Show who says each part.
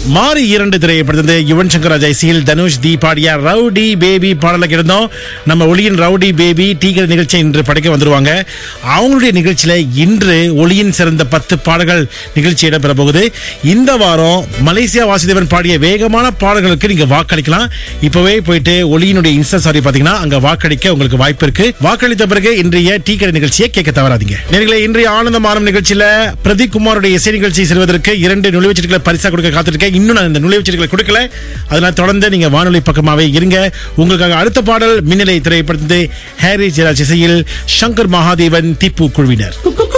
Speaker 1: மாறி இரண்டு திரையப்படுத்தது யுவன் சங்கர் ராஜா இசையில் தனுஷ் தி பாடியா ரவுடி பேபி பாடல கிடந்தோம் நம்ம ஒளியின் ரவுடி பேபி டீக்கர் நிகழ்ச்சி இன்று படைக்க வந்துருவாங்க அவங்களுடைய நிகழ்ச்சியில இன்று ஒளியின் சிறந்த பத்து பாடல்கள் நிகழ்ச்சி இடம்பெற போகுது இந்த வாரம் மலேசியா வாசுதேவன் பாடிய வேகமான பாடல்களுக்கு நீங்க வாக்களிக்கலாம் இப்பவே போயிட்டு ஒளியினுடைய இன்ஸ்டா சாரி பாத்தீங்கன்னா அங்க வாக்களிக்க உங்களுக்கு வாய்ப்பு இருக்கு வாக்களித்த பிறகு இன்றைய டீக்கடை நிகழ்ச்சியை கேட்க தவறாதீங்க நேர்களே இன்றைய ஆனந்த மாறும் நிகழ்ச்சியில பிரதீப் குமாருடைய இசை நிகழ்ச்சி செல்வதற்கு இரண்டு நுழைவுச்சீட்டுகளை பரிசா கொடுக்க காத்திருக்கேன் இன்னும் நான் இந்த நுழைவுச்சீட்டுகளை கொடுக்கல அதனால தொடர்ந்து நீங்க வானொலி பக்கமாவே இருங்க உங்களுக்காக அடுத்த பாடல் மின்னலை திரைப்படத்து ஹாரி ஜெராஜ் இசையில் சங்கர் மகாதேவன் திப்பு குழுவினர்